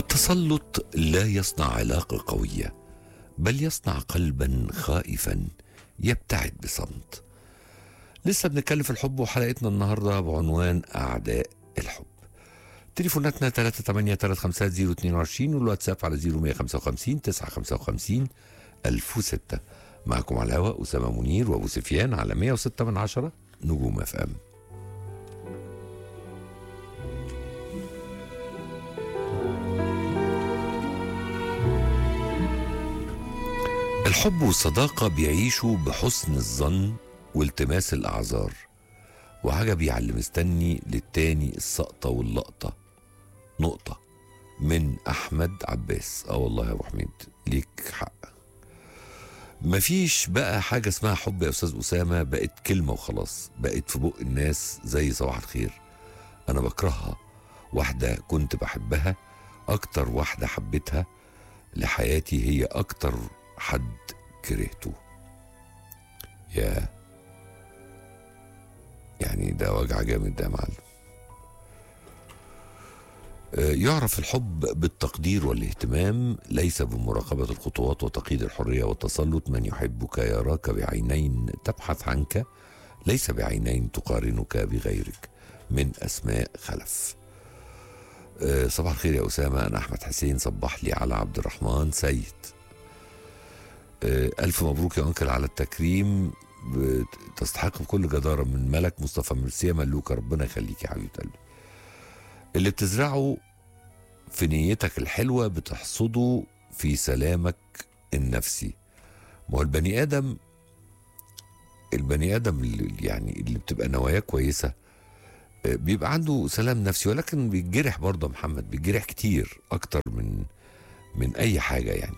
التسلط لا يصنع علاقة قوية بل يصنع قلبا خائفا يبتعد بصمت لسه بنتكلم في الحب وحلقتنا النهاردة بعنوان أعداء الحب تليفوناتنا 3835022 والواتساب على 0155 955 1006 معكم على الهواء أسامة منير وأبو سفيان على 106 من عشرة نجوم اف ام الحب والصداقة بيعيشوا بحسن الظن والتماس الأعذار وعجبي على اللي مستني للتاني السقطة واللقطة نقطة من أحمد عباس اه والله يا أبو حميد ليك حق مفيش بقى حاجة اسمها حب يا أستاذ أسامة بقت كلمة وخلاص بقت في بق الناس زي صباح الخير أنا بكرهها واحدة كنت بحبها أكتر واحدة حبيتها لحياتي هي أكتر حد كرهته يا يعني ده وجع جامد ده يا معلم آه، يعرف الحب بالتقدير والاهتمام ليس بمراقبة الخطوات وتقييد الحرية والتسلط من يحبك يراك بعينين تبحث عنك ليس بعينين تقارنك بغيرك من أسماء خلف آه، صباح الخير يا أسامة أنا أحمد حسين صبح لي على عبد الرحمن سيد آه، ألف مبروك يا أنكل على التكريم بت- تستحق بكل جدارة من ملك مصطفى مرسية ملوكة ربنا يخليك يا حبيبة قلبي اللي بتزرعه في نيتك الحلوة بتحصده في سلامك النفسي ما هو البني آدم البني آدم اللي يعني اللي بتبقى نواياه كويسة آه، بيبقى عنده سلام نفسي ولكن بيتجرح برضه يا محمد بيتجرح كتير أكتر من من أي حاجة يعني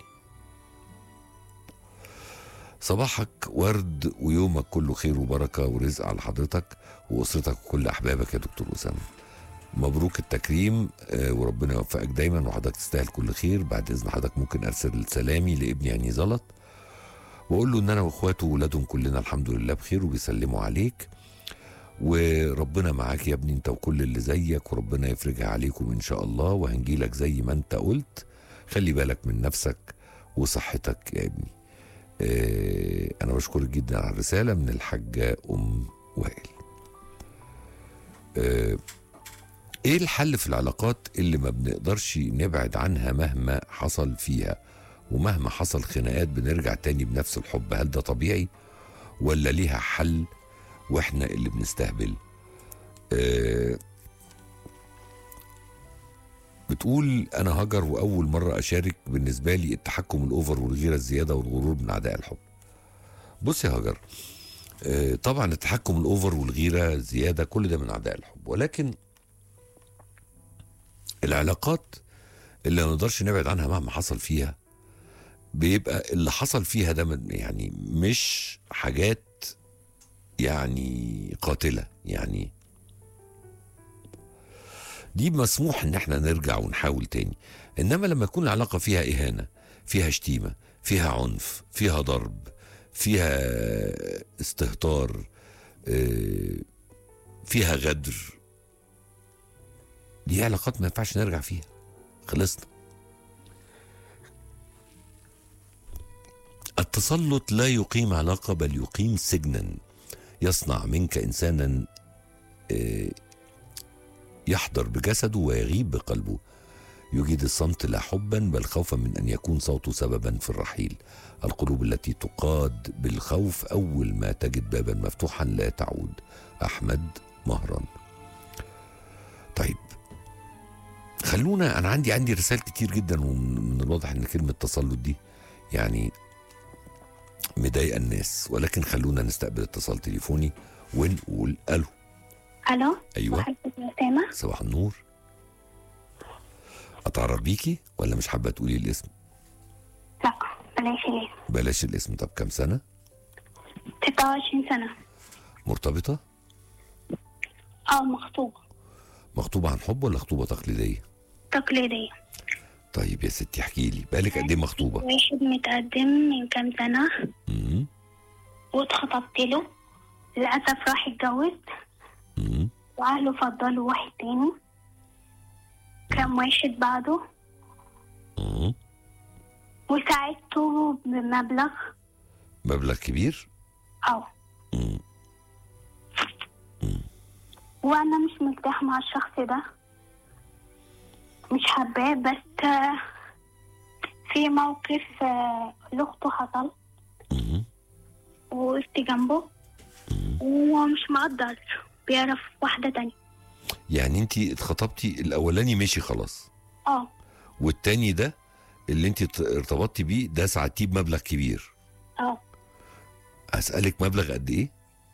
صباحك ورد ويومك كله خير وبركة ورزق على حضرتك وأسرتك وكل أحبابك يا دكتور أسامة مبروك التكريم آه، وربنا يوفقك دايما وحضرتك تستاهل كل خير بعد إذن حضرتك ممكن أرسل سلامي لابني يعني زلط وأقول له إن أنا وإخواته وولادهم كلنا الحمد لله بخير وبيسلموا عليك وربنا معاك يا ابني انت وكل اللي زيك وربنا يفرجها عليكم ان شاء الله وهنجيلك زي ما انت قلت خلي بالك من نفسك وصحتك يا ابني آه، انا بشكرك جدا على الرساله من الحاجه ام وائل آه، ايه الحل في العلاقات اللي ما بنقدرش نبعد عنها مهما حصل فيها ومهما حصل خناقات بنرجع تاني بنفس الحب هل ده طبيعي ولا ليها حل واحنا اللي بنستهبل آه، بتقول انا هجر واول مره اشارك بالنسبه لي التحكم الاوفر والغيره الزياده والغرور من اعداء الحب بص يا هجر آه، طبعا التحكم الاوفر والغيره الزياده كل ده من اعداء الحب ولكن العلاقات اللي ما نقدرش نبعد عنها مهما حصل فيها بيبقى اللي حصل فيها ده من- يعني مش حاجات يعني قاتله يعني دي مسموح ان احنا نرجع ونحاول تاني انما لما يكون العلاقه فيها اهانه فيها شتيمه فيها عنف فيها ضرب فيها استهتار آه، فيها غدر دي علاقات ما ينفعش نرجع فيها خلصنا التسلط لا يقيم علاقه بل يقيم سجنا يصنع منك انسانا آه، يحضر بجسده ويغيب بقلبه يجيد الصمت لا حبا بل خوفا من ان يكون صوته سببا في الرحيل القلوب التي تقاد بالخوف اول ما تجد بابا مفتوحا لا تعود احمد مهران طيب خلونا انا عندي عندي رسائل كتير جدا ومن الواضح ان كلمه تسلط دي يعني مضايقه الناس ولكن خلونا نستقبل اتصال تليفوني ونقول الو الو ايوه صباح الخير يا اسامه صباح النور اتعرف بيكي ولا مش حابه تقولي الاسم لا بلاش ليه بلاش الاسم طب كام سنه 26 سنه مرتبطه اه مخطوبه مخطوبه عن حب ولا خطوبه تقليديه تقليديه طيب يا ستي احكي لي بالك قد ايه مخطوبه واحد متقدم من كام سنه امم واتخطبت له للاسف راح يتجوز امم واهله فضلوا واحد تاني كان واحد بعده مم. وساعدته بمبلغ مبلغ كبير اه مم. وانا مش مرتاح مع الشخص ده مش حباه بس آه، في موقف آه، لاخته حصل مم. وقفت جنبه وهو مش مقدر بيعرف واحدة تانية يعني انت اتخطبتي الاولاني مشي خلاص اه والتاني ده اللي انت ت- ارتبطتي بيه ده ساعدتيه بمبلغ كبير اه اسالك مبلغ قد ايه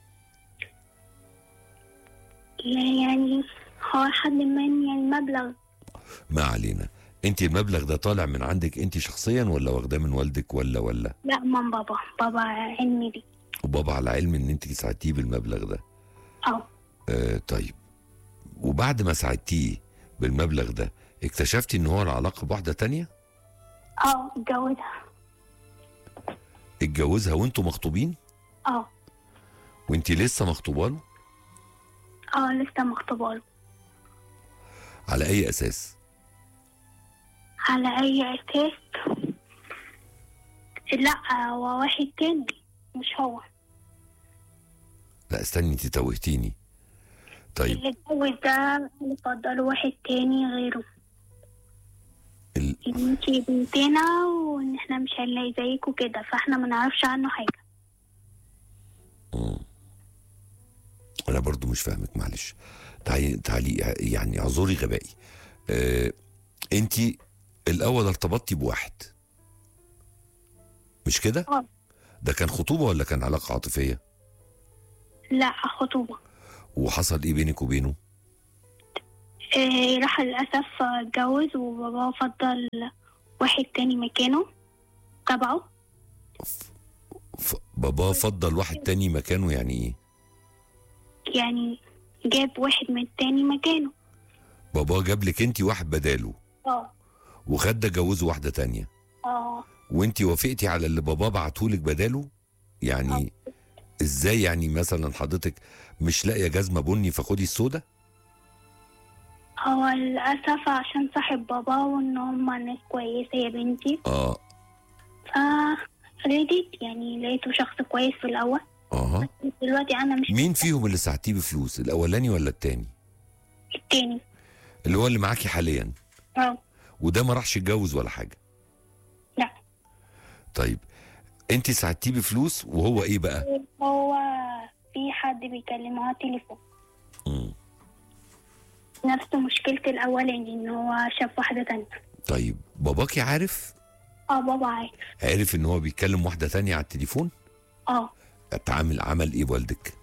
يعني هو لحد ما يعني مبلغ ما علينا انت المبلغ ده طالع من عندك انت شخصيا ولا واخداه من والدك ولا ولا لا من بابا بابا علمي بي وبابا على علم ان انت ساعدتيه بالمبلغ ده اه آه طيب وبعد ما ساعدتيه بالمبلغ ده اكتشفتي ان هو العلاقه بواحده تانية اه اتجوزها اتجوزها وانتوا مخطوبين اه وانت لسه مخطوبه له اه لسه مخطوبة له على اي اساس على اي اساس لا هو واحد تاني مش هو لا استني انت توهتيني طيب اللي اتجوز ده اللي فضله واحد تاني غيره ال... ان انتي بنتنا وان احنا مش هنلاقي زيك وكده فاحنا ما نعرفش عنه حاجة مم. انا برضو مش فاهمك معلش تعالي تعالي يعني اعذري غبائي آه انت الاول ارتبطتي بواحد مش كده اه ده كان خطوبه ولا كان علاقه عاطفيه لا خطوبة وحصل ايه بينك وبينه إيه راح للأسف اتجوز وبابا فضل واحد تاني مكانه تبعه ف... بابا فضل واحد تاني مكانه يعني ايه يعني جاب واحد من التاني مكانه بابا جاب لك انت واحد بداله اه وخد ده جوزه واحده تانية اه وانت وافقتي على اللي بابا بعتهولك بداله يعني ازاي يعني مثلا حضرتك مش لاقيه جزمه بني فخدي السودا هو للأسف عشان صاحب بابا وإن هما ناس كويسة يا بنتي اه ف رضيت يعني لقيته شخص كويس في الأول اه دلوقتي أنا مش مين فيهم اللي ساعدتيه بفلوس الاولاني ولا التاني التاني اللي هو اللي معاكي حاليا اه وده ما راحش يتجوز ولا حاجه لا طيب انت ساعدتيه بفلوس وهو ايه بقى هو في حد بيكلمه على التليفون مم. نفس مشكلة الأولاني إن هو شاف واحدة تانية طيب باباكي عارف اه بابا عارف عارف ان هو بيتكلم واحده تانية على التليفون اه اتعامل عمل ايه والدك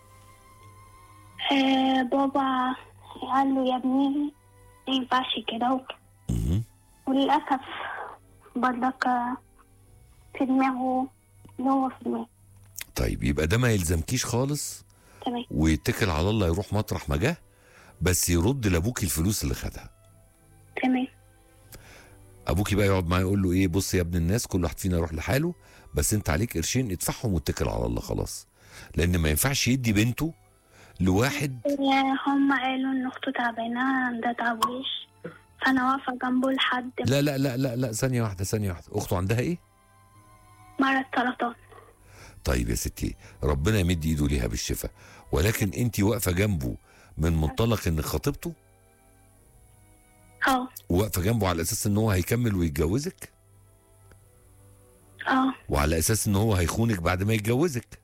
آه، بابا قال له يا ابني ما ينفعش كده و- مم. وللأسف برضك آه، في دماغه اللي هو في دماغه طيب يبقى ده ما يلزمكيش خالص تمام ويتكل على الله يروح مطرح ما جه بس يرد لابوكي الفلوس اللي خدها تمام ابوكي بقى يقعد معاه يقول له ايه بص يا ابن الناس كل واحد فينا يروح لحاله بس انت عليك قرشين ادفعهم واتكل على الله خلاص لان ما ينفعش يدي بنته لواحد آه، هم قالوا إن أخته تعبانة عندها تعويش فأنا واقفة جنبه لحد لا لا لا لا لا ثانيه واحده ثانيه واحده اخته عندها ايه مرض سرطان طيب يا ستي ربنا يمد ايده ليها بالشفاء ولكن انت واقفه جنبه من منطلق انك خطيبته اه وواقفه جنبه على اساس ان هو هيكمل ويتجوزك اه وعلى اساس ان هو هيخونك بعد ما يتجوزك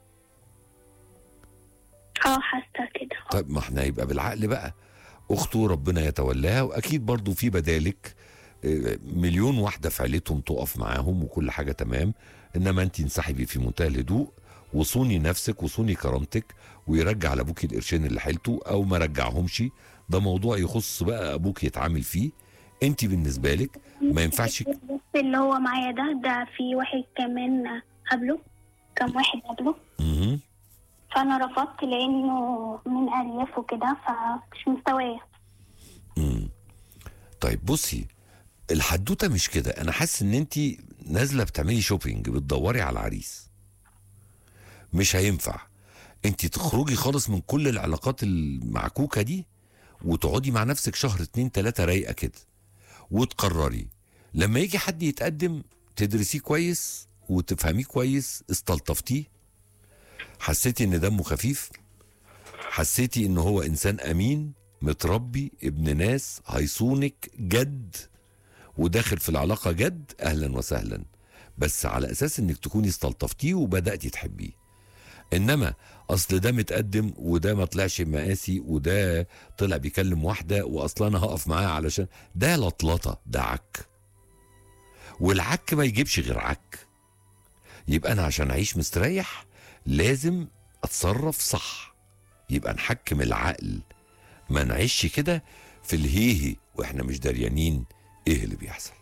اه حاسة كده طيب ما احنا يبقى بالعقل بقى اخته ربنا يتولاها واكيد برضو في بدالك آه، مليون واحده في عيلتهم تقف معاهم وكل حاجه تمام انما انت انسحبي في منتهى الهدوء وصوني نفسك وصوني كرامتك ويرجع لابوكي القرشين اللي حيلته او ما رجعهمش ده موضوع يخص بقى ابوك يتعامل فيه انت بالنسبه لك ما ينفعش بس اللي هو معايا ده ده في واحد كمان قبله كم واحد قبله مهم. فأنا رفضت لأنه من أرياف وكده فمش مستوايا مم. طيب بصي الحدوته مش كده انا حاسس ان انت نازله بتعملي شوبينج بتدوري على عريس مش هينفع انت تخرجي خالص من كل العلاقات المعكوكه دي وتقعدي مع نفسك شهر اتنين تلاته رايقه كده وتقرري لما يجي حد يتقدم تدرسيه كويس وتفهميه كويس استلطفتيه حسيتي ان دمه خفيف حسيتي ان هو انسان امين متربي ابن ناس هيصونك جد وداخل في العلاقه جد اهلا وسهلا بس على اساس انك تكوني استلطفتيه وبداتي تحبيه انما اصل ده متقدم وده ما طلعش مقاسي وده طلع بيكلم واحده واصلا انا هقف معاه علشان ده لطلطه ده عك والعك ما يجيبش غير عك يبقى انا عشان اعيش مستريح لازم اتصرف صح يبقى نحكم العقل ما نعيش كده في الهيهي واحنا مش دريانين ايه اللي بيحصل